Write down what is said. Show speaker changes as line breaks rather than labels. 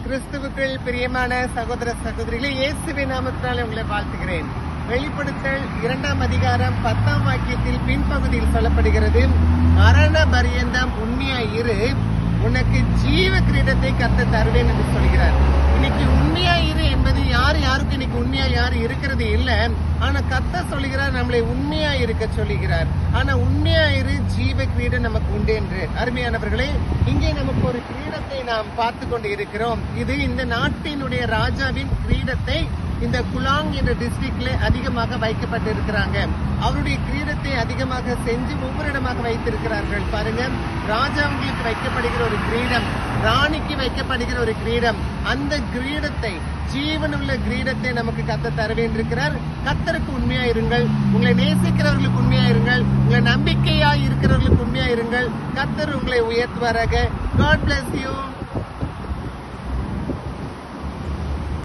கிறிஸ்துவுக்குள் பிரியமான சகோதர சகோதரிகளே இயேசுவின் நாமத்தினாலே உங்களை வாழ்த்துகிறேன் வெளிப்படுத்தல் இரண்டாம் அதிகாரம் பத்தாம் வாக்கியத்தில் பின்பகுதியில் சொல்லப்படுகிறது மரண பரியந்தம் உண்மையாய் இரு உனக்கு ஜீவ கிரீடத்தை கத்த தருவேன் என்று சொல்கிறார் இன்னைக்கு உண்மையா இரு என்பது யார் யாருக்கு இன்னைக்கு உண்மையா யாரு இருக்கிறது இல்ல ஆனா கத்த சொல்லுகிறார் நம்மளை உண்மையா இருக்க சொல்லுகிறார் ஆனா உண்மையா இரு ஜீவ கிரீடம் நமக்கு உண்டு என்று அருமையானவர்களே இங்கே நமக்கு ஒரு கிரீடத்தை நாம் பார்த்து கொண்டு இருக்கிறோம் இது இந்த நாட்டினுடைய ராஜாவின் கிரீடத்தை இந்த குலாங் என்ற டிஸ்ட்ரிக்ட்ல அதிகமாக வைக்கப்பட்டிருக்கிறாங்க அவருடைய கிரீடத்தை அதிகமாக செஞ்சு ஒவ்வொரு இடமாக வைத்திருக்கிறார்கள் பாருங்க ராஜாவுங்களுக்கு வைக்கப்படுகிற ஒரு கிரீடம் ராணிக்கு வைக்கப்படுகிற ஒரு கிரீடம் அந்த கிரீடத்தை ஜீவனுள்ள கிரீடத்தை நமக்கு கத்த தர வேண்டியிருக்கிறார் கத்தருக்கு உண்மையா இருங்கள் உங்களை நேசிக்கிறவர்களுக்கு உண்மையா இருங்கள் உங்களை நம்பிக்கையா இருக்கிறவர்களுக்கு உண்மையா இருங்கள் கத்தர் உங்களை உயர்த்துவாராக காட் bless you